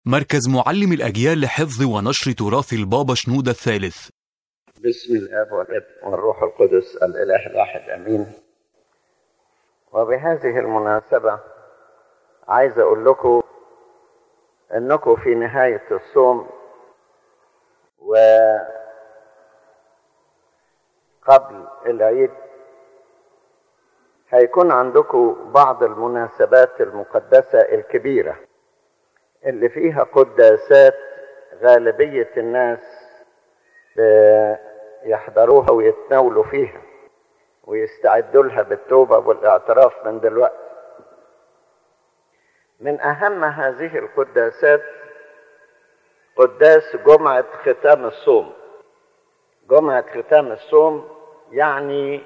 مركز معلم الأجيال لحفظ ونشر تراث البابا شنودة الثالث بسم الاب والابن والروح القدس الاله الواحد امين وبهذه المناسبه عايز اقول لكم انكم في نهايه الصوم وقبل العيد هيكون عندكم بعض المناسبات المقدسه الكبيره اللي فيها قداسات غالبيه الناس يحضروها ويتناولوا فيها ويستعدوا لها بالتوبة والاعتراف من دلوقتي من أهم هذه القداسات قداس جمعة ختام الصوم جمعة ختام الصوم يعني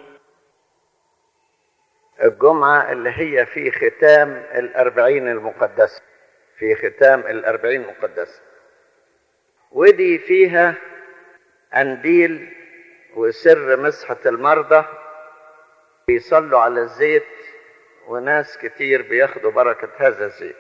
الجمعة اللي هي في ختام الأربعين المقدسة في ختام الأربعين المقدسة ودي فيها أنديل وسر مسحة المرضى بيصلوا على الزيت وناس كتير بياخدوا بركة هذا الزيت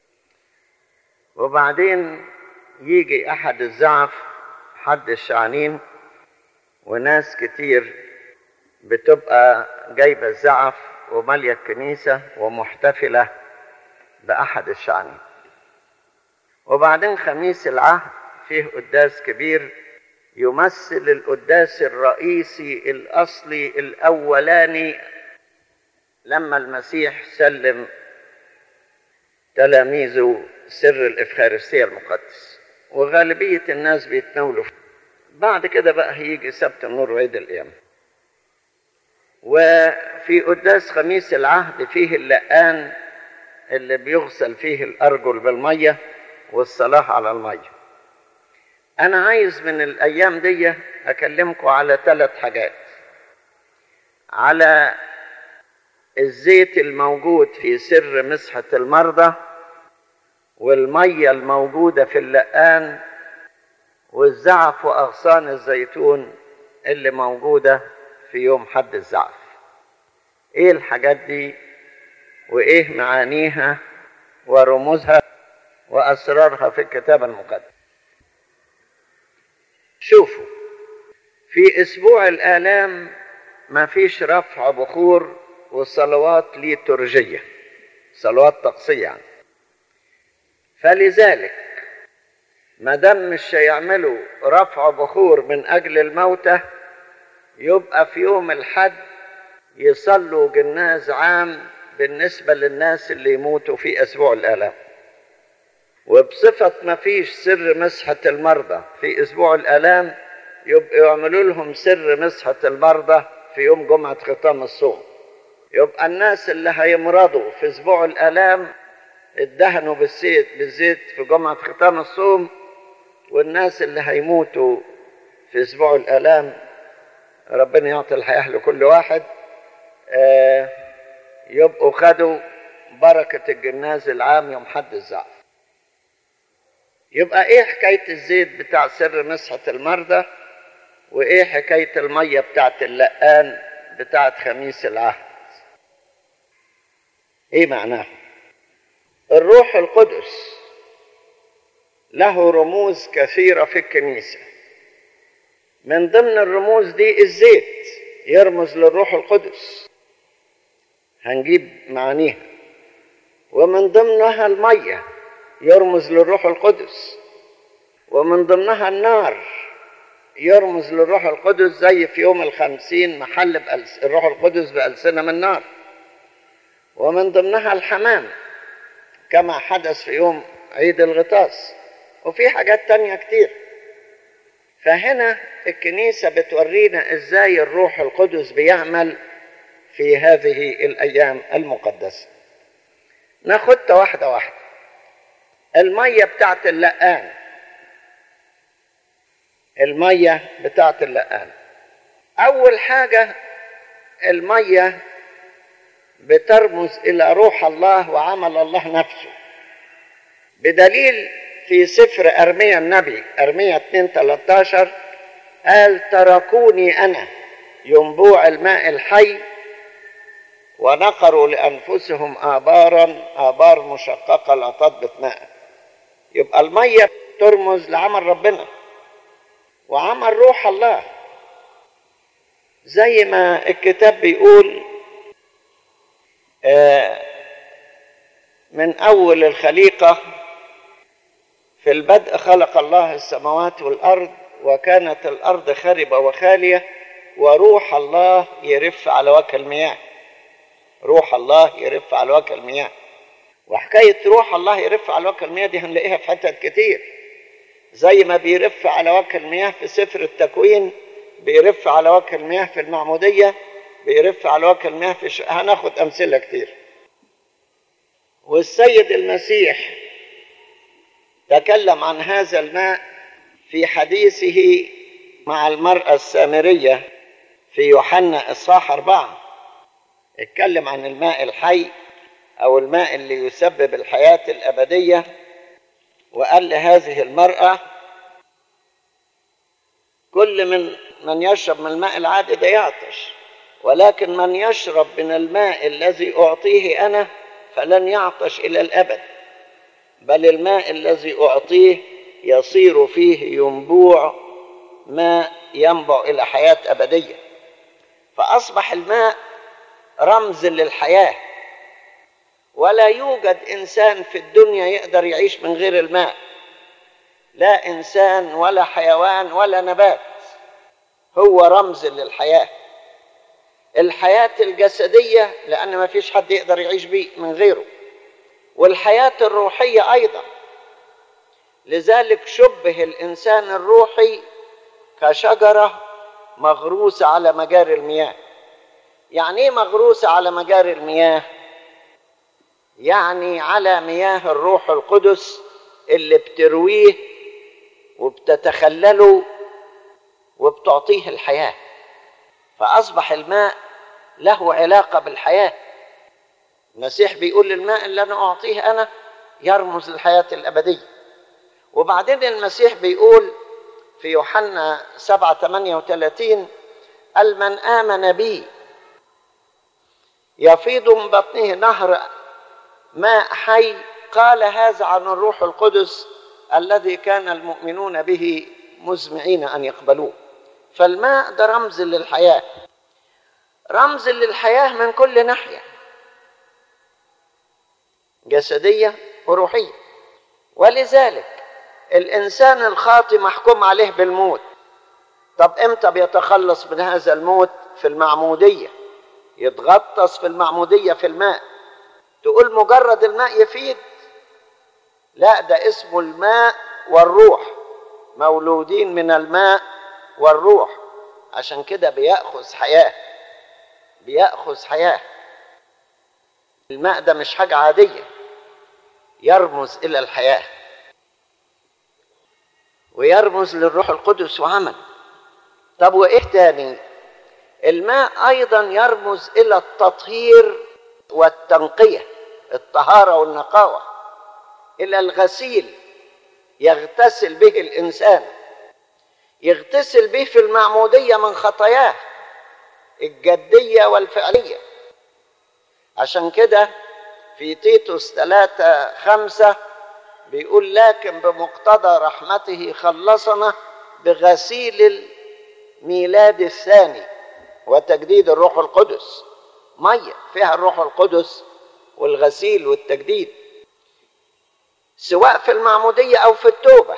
وبعدين يجي أحد الزعف حد الشعانين وناس كتير بتبقى جايبة الزعف ومالية الكنيسة ومحتفلة بأحد الشعانين وبعدين خميس العهد فيه قداس كبير يمثل القداس الرئيسي الاصلي الاولاني لما المسيح سلم تلاميذه سر الافخارستيه المقدس وغالبيه الناس بيتناولوا بعد كده بقى هيجي سبت النور وعيد القيامه وفي قداس خميس العهد فيه اللقان اللي بيغسل فيه الارجل بالميه والصلاه على الميه أنا عايز من الأيام دي أكلمكم على ثلاث حاجات على الزيت الموجود في سر مسحة المرضى والمية الموجودة في اللقان والزعف وأغصان الزيتون اللي موجودة في يوم حد الزعف إيه الحاجات دي وإيه معانيها ورموزها وأسرارها في الكتاب المقدس شوفوا في اسبوع الالام ما فيش رفع بخور وصلوات ليتورجيه صلوات طقسيه يعني فلذلك ما دام مش هيعملوا رفع بخور من اجل الموتى يبقى في يوم الحد يصلوا جناز عام بالنسبه للناس اللي يموتوا في اسبوع الالام وبصفة ما فيش سر مسحة المرضى في أسبوع الآلام يبقى يعملوا لهم سر مسحة المرضى في يوم جمعة ختام الصوم يبقى الناس اللي هيمرضوا في أسبوع الآلام ادهنوا بالزيت بالزيت في جمعة ختام الصوم والناس اللي هيموتوا في أسبوع الآلام ربنا يعطي الحياة لكل واحد آه يبقوا خدوا بركة الجناز العام يوم حد الزعف يبقى ايه حكاية الزيت بتاع سر مسحة المرضى وايه حكاية المية بتاعت اللقان بتاعت خميس العهد ايه معناها الروح القدس له رموز كثيرة في الكنيسة من ضمن الرموز دي الزيت يرمز للروح القدس هنجيب معانيها ومن ضمنها الميه يرمز للروح القدس ومن ضمنها النار يرمز للروح القدس زي في يوم الخمسين محل بألس الروح القدس بألسنة من نار ومن ضمنها الحمام كما حدث في يوم عيد الغطاس وفي حاجات تانية كتير فهنا الكنيسة بتورينا ازاي الروح القدس بيعمل في هذه الأيام المقدسة ناخدها واحدة واحدة المية بتاعت اللقان المية بتاعت اللقان أول حاجة المية بترمز إلى روح الله وعمل الله نفسه بدليل في سفر أرميا النبي أرميا 2 13 قال تركوني أنا ينبوع الماء الحي ونقروا لأنفسهم آبارا آبار مشققة لا تضبط ماء يبقى المية ترمز لعمل ربنا وعمل روح الله زي ما الكتاب بيقول آه من أول الخليقة في البدء خلق الله السماوات والأرض وكانت الأرض خربة وخالية وروح الله يرف على وجه المياه روح الله يرف على وجه المياه وحكاية روح الله يرف على وجه المياه دي هنلاقيها في حتت كتير زي ما بيرف على وجه المياه في سفر التكوين بيرف على وجه المياه في المعمودية بيرف على وجه المياه في ش... هناخد أمثلة كتير والسيد المسيح تكلم عن هذا الماء في حديثه مع المرأة السامرية في يوحنا إصحاح أربعة اتكلم عن الماء الحي أو الماء اللي يسبب الحياة الأبدية وقال لهذه المرأة كل من من يشرب من الماء العادي ده يعطش ولكن من يشرب من الماء الذي أعطيه أنا فلن يعطش إلى الأبد بل الماء الذي أعطيه يصير فيه ينبوع ماء ينبع إلى حياة أبدية فأصبح الماء رمز للحياة ولا يوجد إنسان في الدنيا يقدر يعيش من غير الماء لا إنسان ولا حيوان ولا نبات هو رمز للحياة الحياة الجسدية لأن ما فيش حد يقدر يعيش بيه من غيره والحياة الروحية أيضا لذلك شبه الإنسان الروحي كشجرة مغروسة على مجاري المياه يعني ايه مغروسة على مجاري المياه يعني على مياه الروح القدس اللي بترويه وبتتخلله وبتعطيه الحياة فأصبح الماء له علاقة بالحياة المسيح بيقول الماء اللي أنا أعطيه أنا يرمز للحياة الأبدية وبعدين المسيح بيقول في يوحنا 7 38 قال من آمن بي يفيض من بطنه نهر ماء حي قال هذا عن الروح القدس الذي كان المؤمنون به مزمعين ان يقبلوه فالماء ده رمز للحياه رمز للحياه من كل ناحيه جسديه وروحيه ولذلك الانسان الخاطي محكوم عليه بالموت طب امتى بيتخلص من هذا الموت في المعموديه يتغطس في المعموديه في الماء تقول مجرد الماء يفيد لا ده اسمه الماء والروح مولودين من الماء والروح عشان كده بيأخذ حياة بيأخذ حياة الماء ده مش حاجة عادية يرمز إلى الحياة ويرمز للروح القدس وعمل طب وإيه تاني الماء أيضا يرمز إلى التطهير والتنقية الطهارة والنقاوة إلى الغسيل يغتسل به الإنسان يغتسل به في المعمودية من خطاياه الجدية والفعلية عشان كده في تيتوس ثلاثة خمسة بيقول لكن بمقتضى رحمته خلصنا بغسيل الميلاد الثاني وتجديد الروح القدس مية فيها الروح القدس والغسيل والتجديد سواء في المعمودية أو في التوبة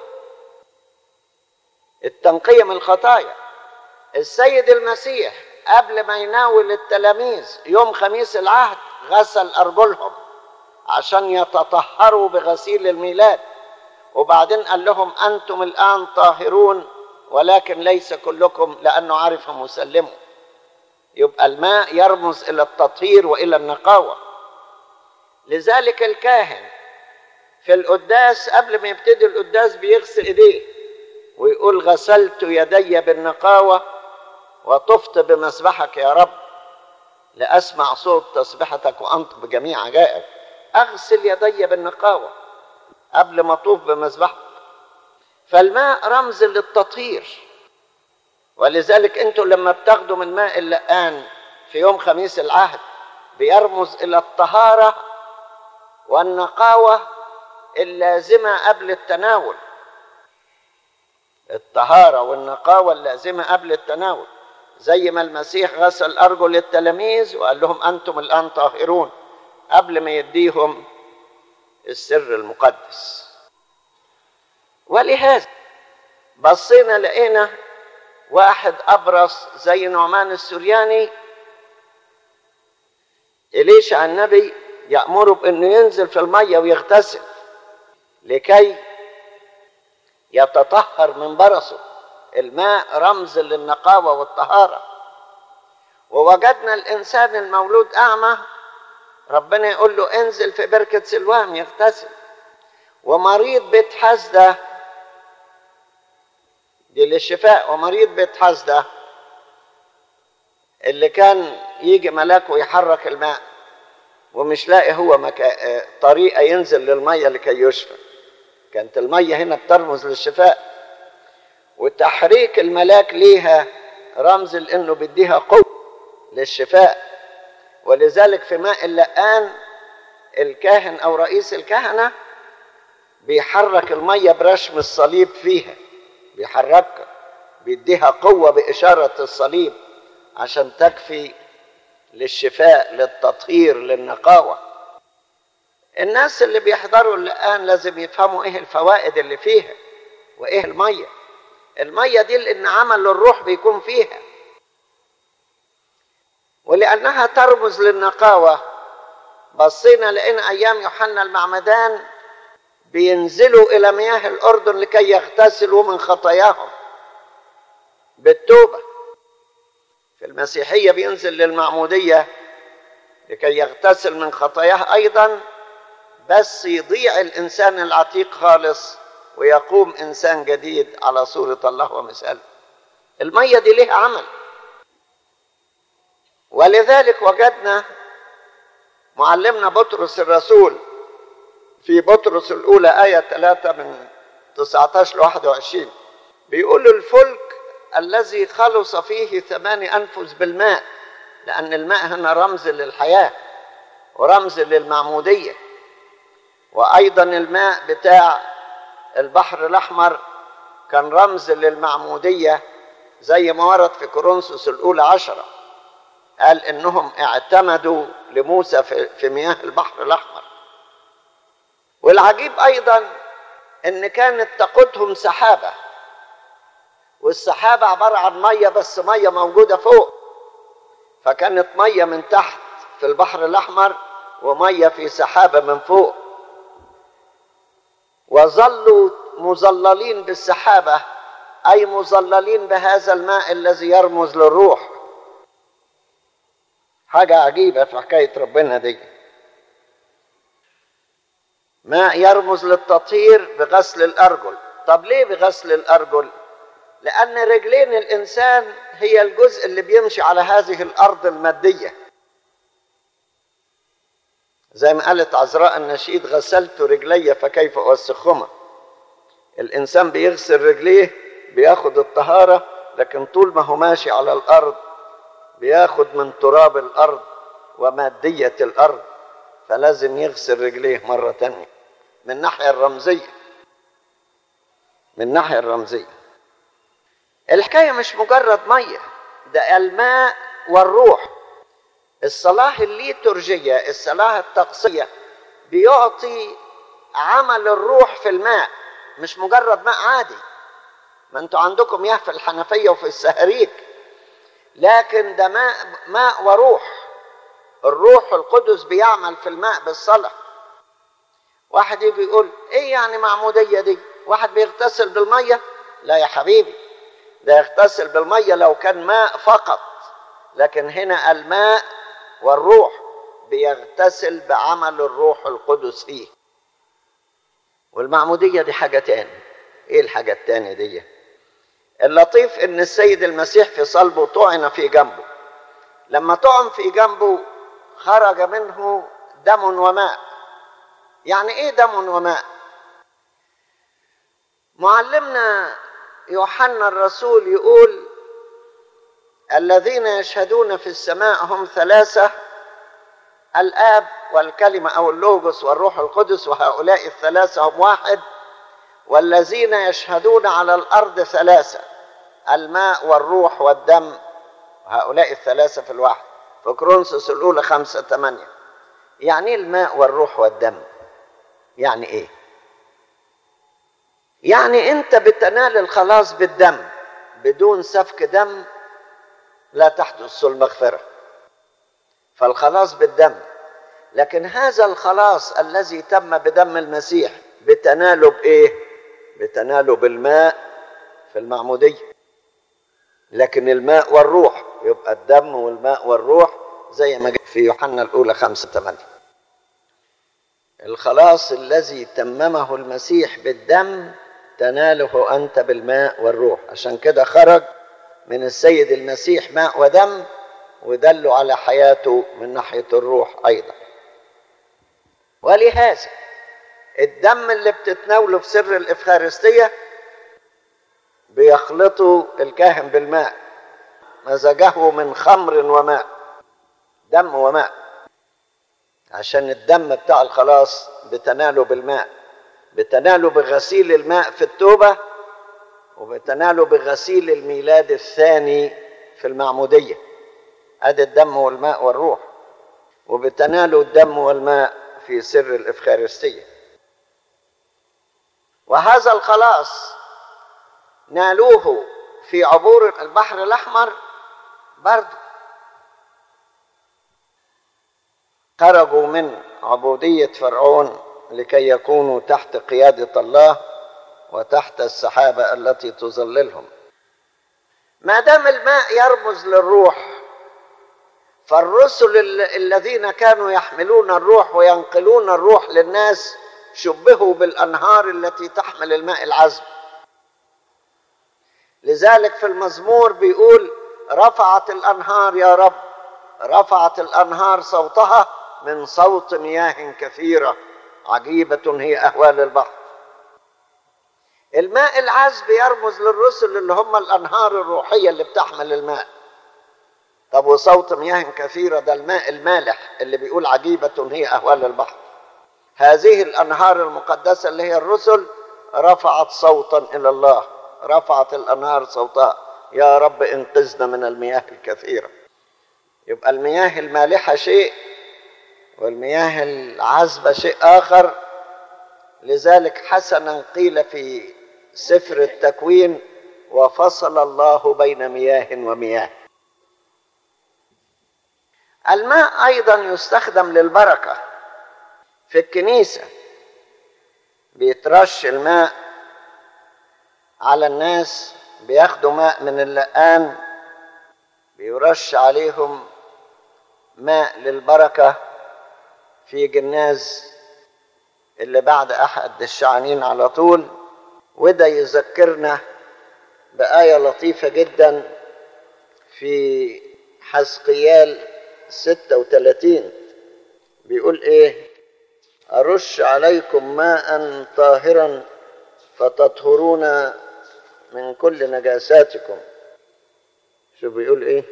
التنقية من الخطايا السيد المسيح قبل ما يناول التلاميذ يوم خميس العهد غسل أرجلهم عشان يتطهروا بغسيل الميلاد وبعدين قال لهم أنتم الآن طاهرون ولكن ليس كلكم لأنه عرف مسلمه يبقى الماء يرمز إلى التطهير وإلى النقاوة لذلك الكاهن في القداس قبل ما يبتدي القداس بيغسل ايديه ويقول غسلت يدي بالنقاوة وطفت بمسبحك يا رب لأسمع صوت تسبحتك وأنطق بجميع عجائب أغسل يدي بالنقاوة قبل ما أطوف بمسبحك فالماء رمز للتطهير ولذلك انتوا لما بتاخدوا من ماء اللقان في يوم خميس العهد بيرمز إلى الطهارة والنقاوة اللازمة قبل التناول الطهارة والنقاوة اللازمة قبل التناول زي ما المسيح غسل أرجل التلاميذ وقال لهم أنتم الآن طاهرون قبل ما يديهم السر المقدس ولهذا بصينا لقينا واحد أبرص زي نعمان السورياني إليشع النبي يأمره بأنه ينزل في المية ويغتسل لكي يتطهر من برصه الماء رمز للنقاوة والطهارة ووجدنا الإنسان المولود أعمى ربنا يقول له انزل في بركة سلوام يغتسل ومريض بيت حسدة دي للشفاء ومريض بيت حسدة اللي كان يجي ملاك ويحرك الماء ومش لاقي هو مكا... طريقة ينزل للمية لكي يشفى كانت المية هنا بترمز للشفاء وتحريك الملاك ليها رمز لانه بيديها قوة للشفاء ولذلك في ماء اللقان الكاهن او رئيس الكهنة بيحرك المية برشم الصليب فيها بيحركها بيديها قوة بإشارة الصليب عشان تكفي للشفاء للتطهير للنقاوة الناس اللي بيحضروا اللقان لازم يفهموا ايه الفوائد اللي فيها وايه المية المية دي لان عمل الروح بيكون فيها ولانها ترمز للنقاوة بصينا لقينا ايام يوحنا المعمدان بينزلوا الى مياه الاردن لكي يغتسلوا من خطاياهم بالتوبه في المسيحيه بينزل للمعموديه لكي يغتسل من خطاياه ايضا بس يضيع الانسان العتيق خالص ويقوم انسان جديد على صوره الله ومثاله الميه دي ليها عمل ولذلك وجدنا معلمنا بطرس الرسول في بطرس الأولى آية 3 من 19 ل 21 بيقول الفلك الذي خلص فيه ثمان أنفس بالماء لأن الماء هنا رمز للحياة ورمز للمعمودية وأيضا الماء بتاع البحر الأحمر كان رمز للمعمودية زي ما ورد في كورنثوس الأولى عشرة قال إنهم اعتمدوا لموسى في مياه البحر الأحمر والعجيب ايضا ان كانت تقودهم سحابه والسحابه عباره عن ميه بس ميه موجوده فوق فكانت ميه من تحت في البحر الاحمر وميه في سحابه من فوق وظلوا مظللين بالسحابه اي مظللين بهذا الماء الذي يرمز للروح حاجه عجيبه في حكايه ربنا دي ماء يرمز للتطهير بغسل الارجل طب ليه بغسل الارجل لان رجلين الانسان هي الجزء اللي بيمشي على هذه الارض الماديه زي ما قالت عذراء النشيد غسلت رجلي فكيف اوسخهما الانسان بيغسل رجليه بياخد الطهاره لكن طول ما هو ماشي على الارض بياخد من تراب الارض وماديه الارض فلازم يغسل رجليه مرة تانية من الناحية الرمزية من الناحية الرمزية الحكاية مش مجرد مية ده الماء والروح الصلاة الليتورجية الصلاة الطقسية بيعطي عمل الروح في الماء مش مجرد ماء عادي ما انتوا عندكم مياه في الحنفية وفي السهريك لكن ده ماء ماء وروح الروح القدس بيعمل في الماء بالصلاة واحد يجي يقول ايه يعني معمودية دي واحد بيغتسل بالمية لا يا حبيبي ده يغتسل بالمية لو كان ماء فقط لكن هنا الماء والروح بيغتسل بعمل الروح القدس فيه والمعمودية دي حاجة تاني ايه الحاجة التانية دي اللطيف ان السيد المسيح في صلبه طعن في جنبه لما طعن في جنبه خرج منه دم وماء يعني ايه دم وماء معلمنا يوحنا الرسول يقول الذين يشهدون في السماء هم ثلاثة الآب والكلمة أو اللوجوس والروح القدس وهؤلاء الثلاثة هم واحد والذين يشهدون على الأرض ثلاثة الماء والروح والدم هؤلاء الثلاثة في الواحد في كرونسوس الأولى خمسة ثمانية يعني إيه الماء والروح والدم يعني إيه يعني أنت بتنال الخلاص بالدم بدون سفك دم لا تحدث المغفرة فالخلاص بالدم لكن هذا الخلاص الذي تم بدم المسيح بتناله بإيه بتناله بالماء في المعمودية لكن الماء والروح يبقى الدم والماء والروح زي ما جاء في يوحنا الأولى خمسة ثمانية الخلاص الذي تممه المسيح بالدم تناله أنت بالماء والروح عشان كده خرج من السيد المسيح ماء ودم ودلوا على حياته من ناحية الروح أيضا ولهذا الدم اللي بتتناوله في سر الإفخارستية بيخلطه الكاهن بالماء مزجه من خمر وماء دم وماء عشان الدم بتاع الخلاص بتناله بالماء بتناله بغسيل الماء في التوبة وبتناله بغسيل الميلاد الثاني في المعمودية ادي الدم والماء والروح وبتناله الدم والماء في سر الإفخارستية وهذا الخلاص نالوه في عبور البحر الأحمر برضه خرجوا من عبودية فرعون لكي يكونوا تحت قيادة الله وتحت السحابة التي تظللهم ما دام الماء يرمز للروح فالرسل الذين كانوا يحملون الروح وينقلون الروح للناس شبهوا بالأنهار التي تحمل الماء العذب لذلك في المزمور بيقول رفعت الأنهار يا رب رفعت الأنهار صوتها من صوت مياه كثيرة عجيبة هي أهوال البحر الماء العذب يرمز للرسل اللي هم الأنهار الروحية اللي بتحمل الماء طب وصوت مياه كثيرة ده الماء المالح اللي بيقول عجيبة هي أهوال البحر هذه الأنهار المقدسة اللي هي الرسل رفعت صوتا إلى الله رفعت الأنهار صوتها يا رب انقذنا من المياه الكثيرة يبقى المياه المالحة شيء والمياه العذبة شيء آخر لذلك حسنا قيل في سفر التكوين وفصل الله بين مياه ومياه الماء ايضا يستخدم للبركه في الكنيسه بيترش الماء على الناس بياخدوا ماء من اللقان بيرش عليهم ماء للبركه في جناز اللي بعد احد الشعانين على طول وده يذكرنا بآية لطيفة جدا في حزقيال 36 بيقول ايه أرش عليكم ماء طاهرا فتطهرون من كل نجاساتكم شو بيقول ايه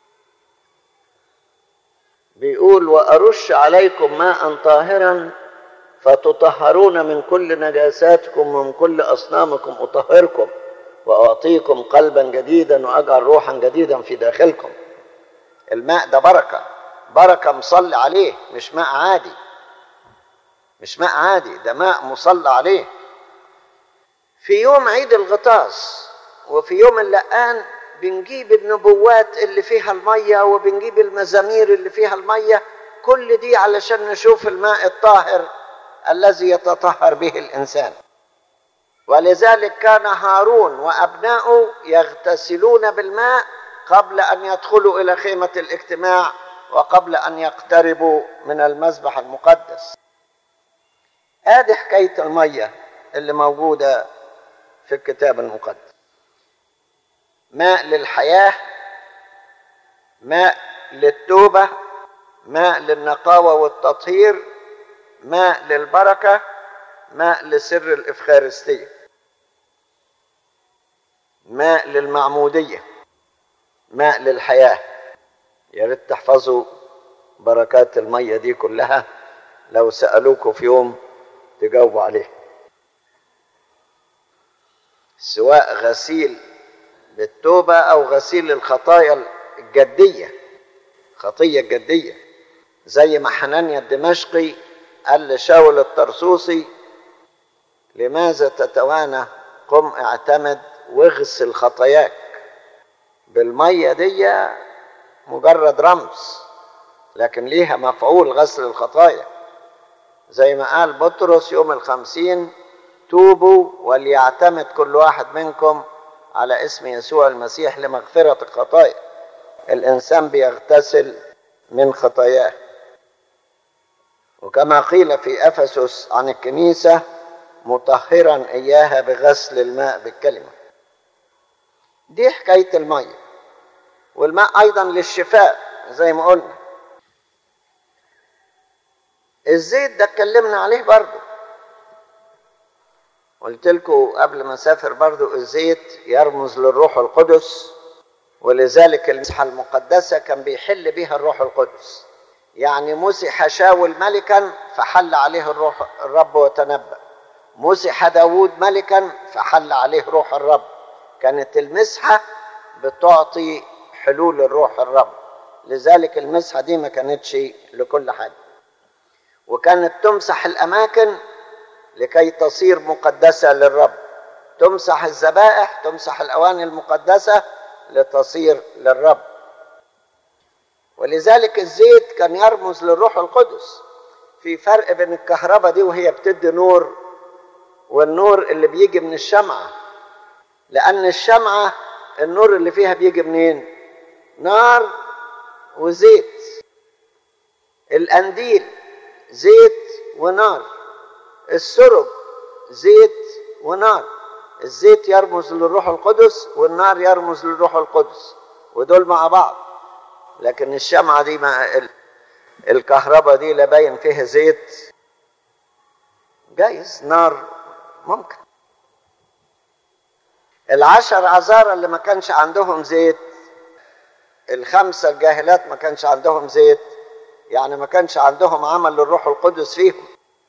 بيقول وأرش عليكم ماء طاهرا فتطهرون من كل نجاساتكم ومن كل أصنامكم أطهركم وأعطيكم قلبا جديدا وأجعل روحا جديدا في داخلكم الماء ده بركة بركة مصلي عليه مش ماء عادي مش ماء عادي ده ماء مصلى عليه في يوم عيد الغطاس وفي يوم اللقان بنجيب النبوات اللي فيها المية وبنجيب المزامير اللي فيها المية كل دي علشان نشوف الماء الطاهر الذي يتطهر به الإنسان ولذلك كان هارون وأبناؤه يغتسلون بالماء قبل أن يدخلوا إلى خيمة الاجتماع وقبل أن يقتربوا من المذبح المقدس ادي حكاية المية اللي موجودة في الكتاب المقدس ماء للحياة ماء للتوبة ماء للنقاوة والتطهير ماء للبركة ماء لسر الإفخارستية ماء للمعمودية ماء للحياة يا ريت تحفظوا بركات المية دي كلها لو سألوكوا في يوم تجاوبوا عليه سواء غسيل للتوبة أو غسيل الخطايا الجدية خطية جدية زي ما حنانيا الدمشقي قال لشاول الطرسوسي لماذا تتوانى قم اعتمد واغسل خطاياك بالمية دي مجرد رمز لكن ليها مفعول غسل الخطايا زي ما قال بطرس يوم الخمسين توبوا وليعتمد كل واحد منكم على اسم يسوع المسيح لمغفرة الخطايا الإنسان بيغتسل من خطاياه وكما قيل في أفسس عن الكنيسة مطهرا إياها بغسل الماء بالكلمة دي حكاية المية والماء أيضا للشفاء زي ما قلنا الزيت ده اتكلمنا عليه برضه قلت لكم قبل ما اسافر برضه الزيت يرمز للروح القدس ولذلك المسحه المقدسه كان بيحل بها الروح القدس يعني مسح شاول ملكا فحل عليه الروح الرب وتنبأ مسح داود ملكا فحل عليه روح الرب كانت المسحه بتعطي حلول الروح الرب لذلك المسحه دي ما كانتش لكل حاجه وكانت تمسح الاماكن لكي تصير مقدسه للرب تمسح الذبائح تمسح الاواني المقدسه لتصير للرب ولذلك الزيت كان يرمز للروح القدس في فرق بين الكهرباء دي وهي بتدي نور والنور اللي بيجي من الشمعه لان الشمعه النور اللي فيها بيجي منين نار وزيت القنديل زيت ونار السرب زيت ونار الزيت يرمز للروح القدس والنار يرمز للروح القدس ودول مع بعض لكن الشمعة دي مع الكهرباء دي لا باين فيها زيت جايز نار ممكن العشر عذارى اللي ما كانش عندهم زيت الخمسة الجاهلات ما كانش عندهم زيت يعني ما كانش عندهم عمل للروح القدس فيهم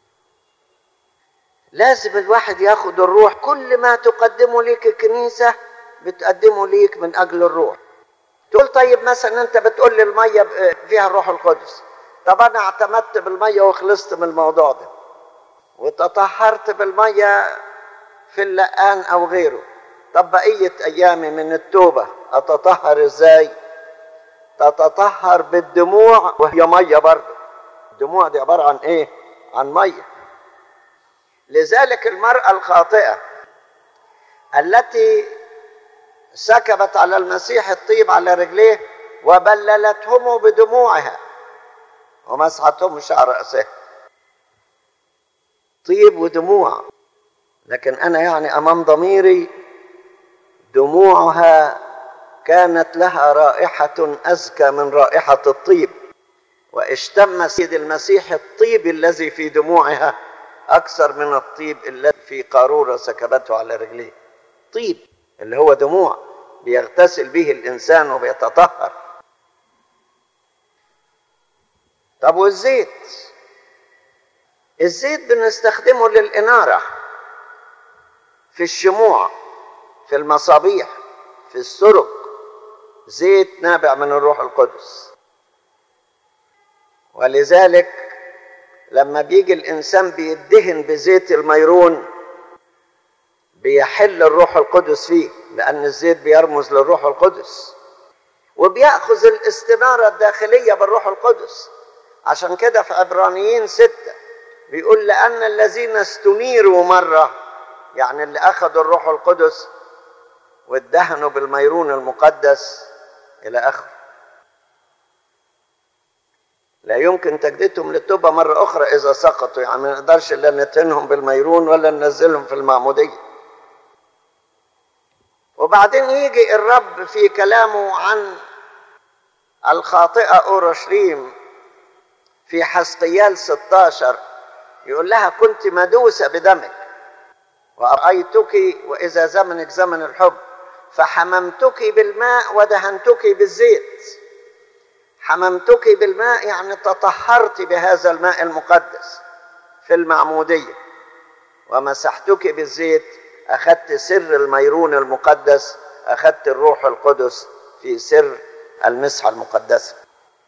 لازم الواحد ياخد الروح كل ما تقدمه ليك الكنيسة بتقدمه ليك من أجل الروح تقول طيب مثلا أنت بتقول لي المية فيها الروح القدس طب أنا اعتمدت بالمية وخلصت من الموضوع ده وتطهرت بالمية في اللقان أو غيره طب بقية أيامي من التوبة أتطهر إزاي؟ تتطهر بالدموع وهي مية برضه الدموع دي عبارة عن إيه؟ عن مية لذلك المرأة الخاطئة التي سكبت على المسيح الطيب على رجليه وبللتهم بدموعها ومسحتهم شعر رأسه طيب ودموع لكن أنا يعني أمام ضميري دموعها كانت لها رائحة أزكى من رائحة الطيب واشتم سيد المسيح الطيب الذي في دموعها أكثر من الطيب الذي في قارورة سكبته على رجليه طيب اللي هو دموع بيغتسل به الإنسان وبيتطهر طب والزيت الزيت بنستخدمه للإنارة في الشموع في المصابيح في السرق زيت نابع من الروح القدس ولذلك لما بيجي الانسان بيدهن بزيت الميرون بيحل الروح القدس فيه لان الزيت بيرمز للروح القدس وبياخذ الاستناره الداخليه بالروح القدس عشان كده في عبرانيين ستة بيقول لأن الذين استنيروا مرة يعني اللي أخذوا الروح القدس وادهنوا بالميرون المقدس إلى آخره لا يمكن تجديدهم للتوبة مرة أخرى إذا سقطوا يعني ما نقدرش إلا نتهنهم بالميرون ولا ننزلهم في المعمودية وبعدين يجي الرب في كلامه عن الخاطئة أورشليم في حسقيال 16 يقول لها كنت مدوسة بدمك وأرأيتك وإذا زمنك زمن الحب فحممتك بالماء ودهنتك بالزيت حممتك بالماء يعني تطهرت بهذا الماء المقدس في المعمودية ومسحتك بالزيت أخذت سر الميرون المقدس أخذت الروح القدس في سر المسحة المقدسة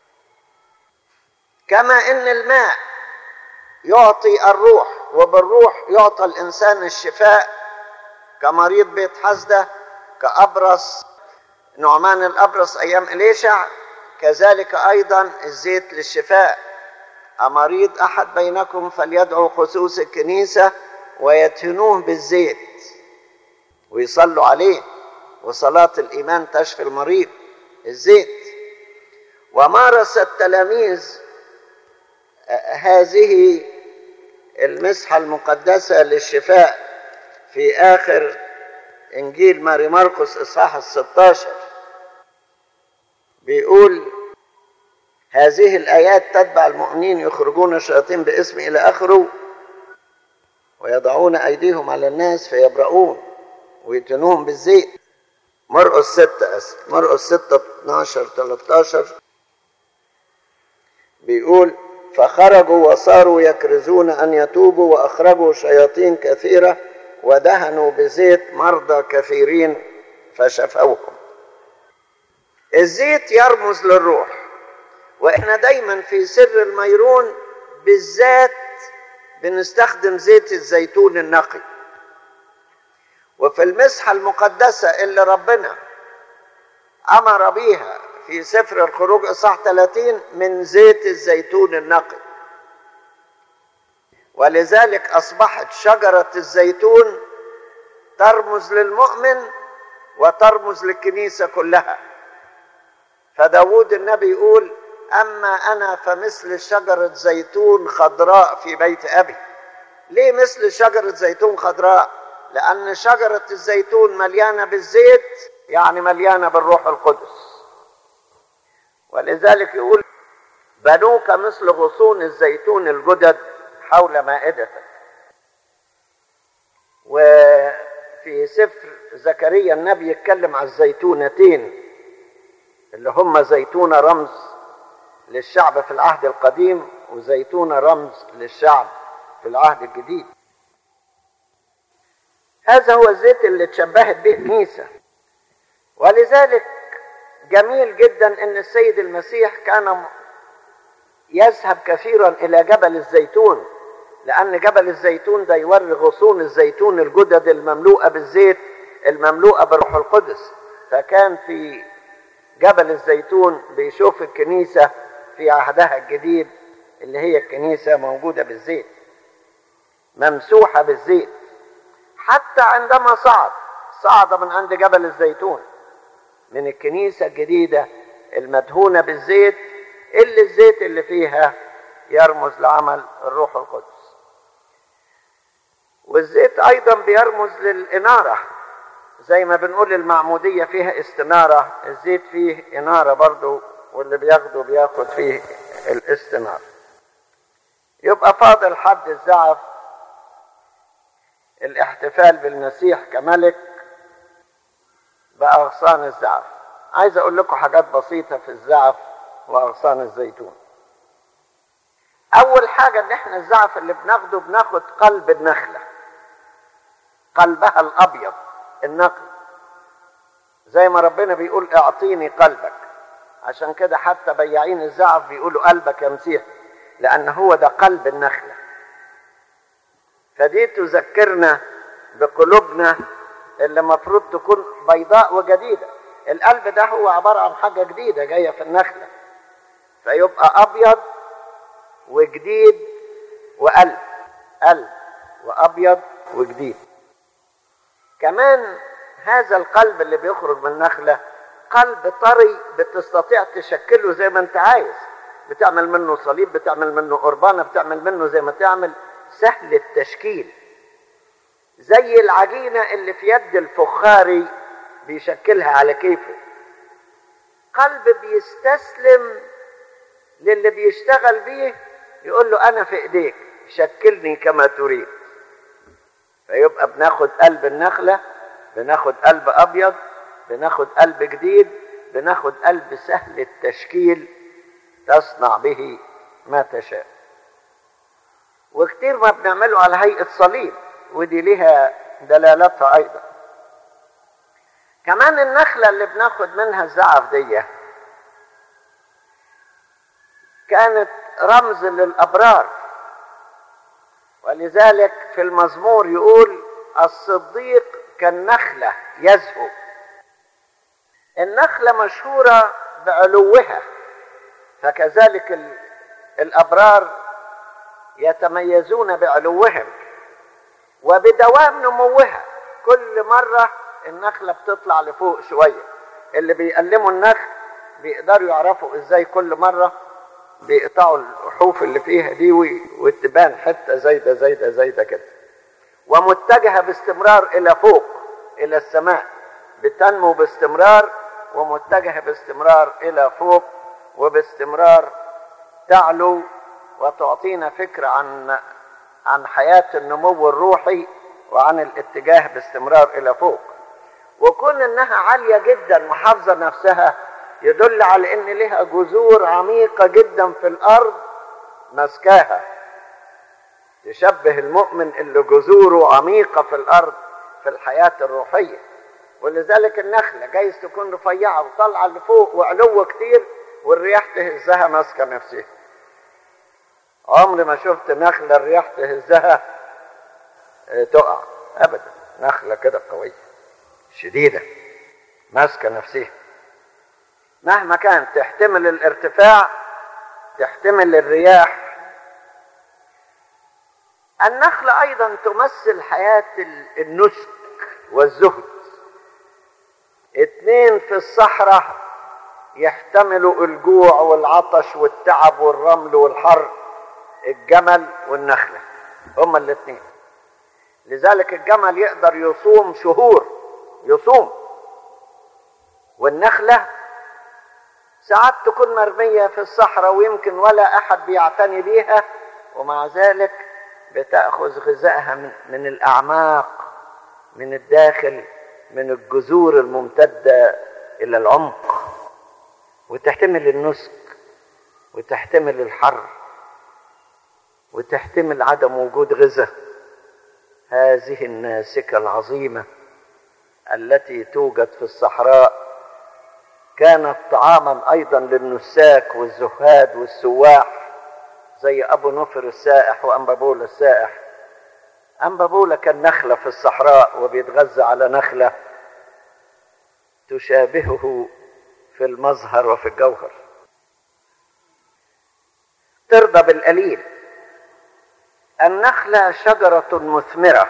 كما ان الماء يعطي الروح وبالروح يعطى الانسان الشفاء كمريض بيت حسده كابرص نعمان الابرص ايام اليشع كذلك ايضا الزيت للشفاء امريض احد بينكم فليدعو خصوص الكنيسه ويدهنوه بالزيت ويصلوا عليه وصلاه الايمان تشفي المريض الزيت ومارس التلاميذ هذه المسحة المقدسة للشفاء في آخر إنجيل ماري مرقس إصحاح الستاشر بيقول هذه الآيات تتبع المؤمنين يخرجون الشياطين باسم إلى آخره ويضعون أيديهم على الناس فيبرؤون ويتنوهم بالزيت مرقس ستة أسف مرقس ستة 12 13 بيقول فخرجوا وصاروا يكرزون ان يتوبوا واخرجوا شياطين كثيره ودهنوا بزيت مرضى كثيرين فشفوهم الزيت يرمز للروح واحنا دايما في سر الميرون بالذات بنستخدم زيت الزيتون النقي وفي المسحه المقدسه اللي ربنا امر بيها في سفر الخروج اصحاح 30 من زيت الزيتون النقي ولذلك اصبحت شجره الزيتون ترمز للمؤمن وترمز للكنيسه كلها فداود النبي يقول اما انا فمثل شجره زيتون خضراء في بيت ابي ليه مثل شجره زيتون خضراء لان شجره الزيتون مليانه بالزيت يعني مليانه بالروح القدس ولذلك يقول بنوك مثل غصون الزيتون الجدد حول مائدتك وفي سفر زكريا النبي يتكلم على الزيتونتين اللي هم زيتونة رمز للشعب في العهد القديم وزيتونة رمز للشعب في العهد الجديد هذا هو الزيت اللي تشبهت به الكنيسة ولذلك جميل جدا ان السيد المسيح كان يذهب كثيرا الى جبل الزيتون لان جبل الزيتون ده يوري غصون الزيتون الجدد المملوءه بالزيت المملوءه بالروح القدس فكان في جبل الزيتون بيشوف الكنيسه في عهدها الجديد اللي هي الكنيسه موجوده بالزيت ممسوحه بالزيت حتى عندما صعد صعد من عند جبل الزيتون من الكنيسة الجديدة المدهونة بالزيت اللي الزيت اللي فيها يرمز لعمل الروح القدس والزيت أيضا بيرمز للإنارة زي ما بنقول المعمودية فيها استنارة الزيت فيه إنارة برضو واللي بياخده بياخد فيه الاستنارة يبقى فاضل حد الزعف الاحتفال بالمسيح كملك بأغصان الزعف عايز أقول لكم حاجات بسيطة في الزعف وأغصان الزيتون أول حاجة إن إحنا الزعف اللي بناخده بناخد قلب النخلة قلبها الأبيض النقي زي ما ربنا بيقول اعطيني قلبك عشان كده حتى بياعين الزعف بيقولوا قلبك يا مسيح لأن هو ده قلب النخلة فدي تذكرنا بقلوبنا اللي المفروض تكون بيضاء وجديدة القلب ده هو عبارة عن حاجة جديدة جاية في النخلة فيبقى أبيض وجديد وقلب قلب وأبيض وجديد كمان هذا القلب اللي بيخرج من النخلة قلب طري بتستطيع تشكله زي ما انت عايز بتعمل منه صليب بتعمل منه قربانة بتعمل منه زي ما تعمل سهل التشكيل زي العجينة اللي في يد الفخاري بيشكلها على كيفه قلب بيستسلم للي بيشتغل بيه يقول له أنا في إيديك شكلني كما تريد فيبقى بناخد قلب النخلة بناخد قلب أبيض بناخد قلب جديد بناخد قلب سهل التشكيل تصنع به ما تشاء وكتير ما بنعمله على هيئة صليب ودي لها دلالتها أيضا كمان النخلة اللي بناخد منها الزعف دي كانت رمز للأبرار ولذلك في المزمور يقول الصديق كالنخلة يزهو النخلة مشهورة بعلوها فكذلك الأبرار يتميزون بعلوهم وبدوام نموها كل مرة النخلة بتطلع لفوق شوية اللي بيقلموا النخل بيقدروا يعرفوا ازاي كل مرة بيقطعوا الحوف اللي فيها دي وتبان حتة زايدة زايدة زايدة كده ومتجهة باستمرار إلى فوق إلى السماء بتنمو باستمرار ومتجهة باستمرار إلى فوق وباستمرار تعلو وتعطينا فكرة عن عن حياة النمو الروحي وعن الاتجاه باستمرار إلى فوق وكون إنها عالية جدا محافظة نفسها يدل على إن لها جذور عميقة جدا في الأرض مسكاها تشبه المؤمن اللي جذوره عميقة في الأرض في الحياة الروحية ولذلك النخلة جايز تكون رفيعة وطالعة لفوق وعلو كتير والرياح تهزها ماسكة نفسها عمري ما شفت نخلة الرياح تهزها تقع أبدا نخلة كده قوية شديدة ماسكة نفسها مهما كان تحتمل الارتفاع تحتمل الرياح النخلة أيضا تمثل حياة النسك والزهد اتنين في الصحراء يحتملوا الجوع والعطش والتعب والرمل والحر الجمل والنخلة هما الاثنين لذلك الجمل يقدر يصوم شهور يصوم والنخلة ساعات تكون مرمية في الصحراء ويمكن ولا أحد بيعتني بيها ومع ذلك بتأخذ غذائها من, من الأعماق من الداخل من الجذور الممتدة إلى العمق وتحتمل النسك وتحتمل الحر وتحتمل عدم وجود غذاء هذه الناسكة العظيمة التي توجد في الصحراء كانت طعاما أيضا للنساك والزهاد والسواح زي أبو نفر السائح وأنبابول السائح أنبابولة كان نخلة في الصحراء وبيتغذى على نخلة تشابهه في المظهر وفي الجوهر ترضى بالقليل النخلة شجرة مثمرة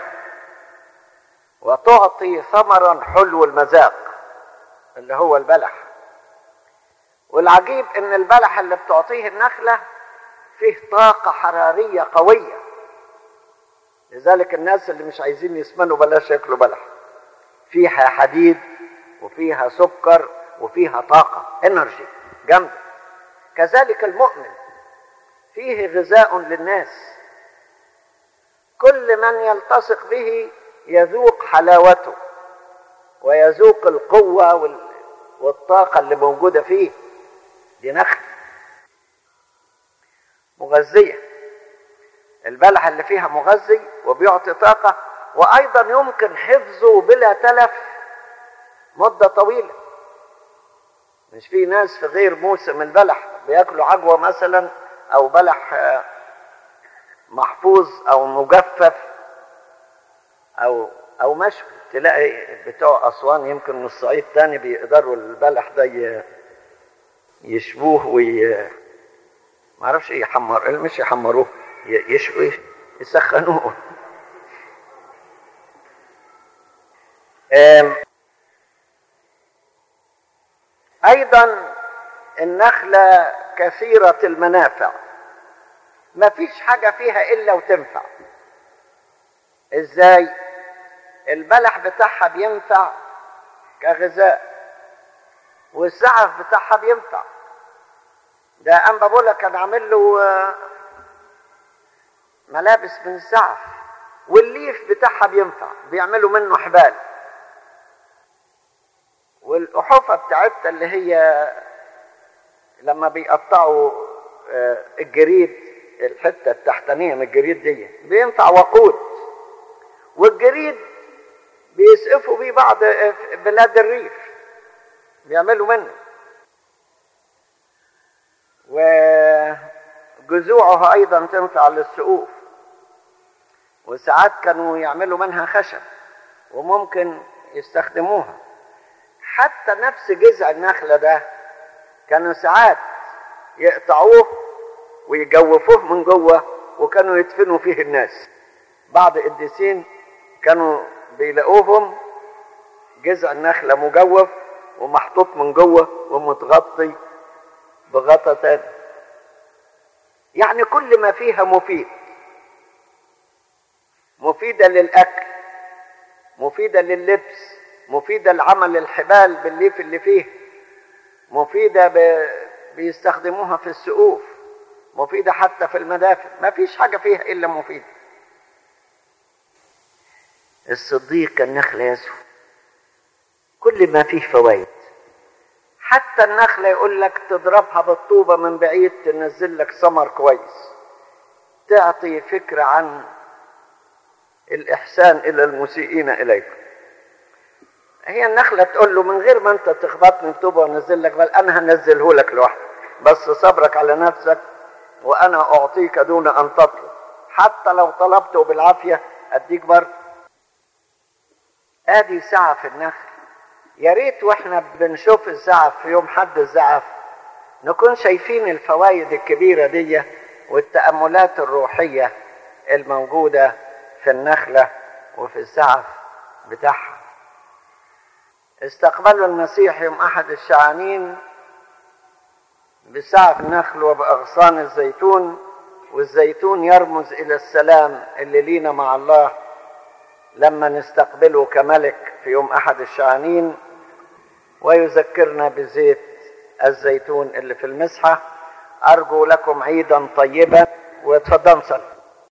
وتعطي ثمرا حلو المذاق اللي هو البلح والعجيب ان البلح اللي بتعطيه النخلة فيه طاقة حرارية قوية لذلك الناس اللي مش عايزين يسمنوا بلاش ياكلوا بلح فيها حديد وفيها سكر وفيها طاقة انرجي جامدة كذلك المؤمن فيه غذاء للناس كل من يلتصق به يذوق حلاوته ويذوق القوة والطاقة اللي موجودة فيه دي نخل مغذية البلح اللي فيها مغذي وبيعطي طاقة وأيضا يمكن حفظه بلا تلف مدة طويلة مش في ناس في غير موسم البلح بياكلوا عجوة مثلا أو بلح محفوظ أو مجفف أو أو مشوي تلاقي بتوع أسوان يمكن من الصعيد تاني بيقدروا البلح ده يشبوه وي معرفش ايه يحمر مش يحمروه يشوي يسخنوه ايضا النخلة كثيرة المنافع ما فيش حاجة فيها الا وتنفع ازاي البلح بتاعها بينفع كغذاء والزعف بتاعها بينفع ده أنبابولا كان عامل له ملابس من الزعف والليف بتاعها بينفع بيعملوا منه حبال والأحوفة بتاعتها اللي هي لما بيقطعوا آه، الجريد الحته التحتانيه من الجريد دي بينفع وقود والجريد بيسقفوا بيه بعض آه، بلاد الريف بيعملوا منه وجذوعها ايضا تنفع للسقوف وساعات كانوا يعملوا منها خشب وممكن يستخدموها حتى نفس جذع النخله ده كانوا ساعات يقطعوه ويجوفوه من جوه وكانوا يدفنوا فيه الناس بعض القديسين كانوا بيلاقوهم جذع النخله مجوف ومحطوط من جوه ومتغطي بغطا تاني يعني كل ما فيها مفيد مفيدة للأكل مفيدة لللبس مفيدة لعمل الحبال بالليف اللي فيه مفيدة ب... بيستخدموها في السقوف مفيدة حتى في المدافن ما فيش حاجة فيها إلا مفيدة الصديق كالنخل يسوع كل ما فيه فوائد حتى النخلة يقول لك تضربها بالطوبة من بعيد تنزل لك ثمر كويس تعطي فكرة عن الإحسان إلى المسيئين إليكم هي النخلة تقول له من غير ما أنت تخبطني بطوبة وأنزل لك بل أنا هنزله لك لوحدك بس صبرك على نفسك وأنا أعطيك دون أن تطلب حتى لو طلبته بالعافية أديك برضه آدي ساعة في النخل يا ريت واحنا بنشوف الزعف في يوم حد الزعف نكون شايفين الفوائد الكبيرة دي والتأملات الروحية الموجودة في النخلة وفي الزعف بتاعها استقبلوا المسيح يوم أحد الشعانين بسعف النخل وبأغصان الزيتون والزيتون يرمز إلى السلام اللي لينا مع الله لما نستقبله كملك في يوم أحد الشعانين ويذكرنا بزيت الزيتون اللي في المسحة أرجو لكم عيدا طيبا وتفضل صلي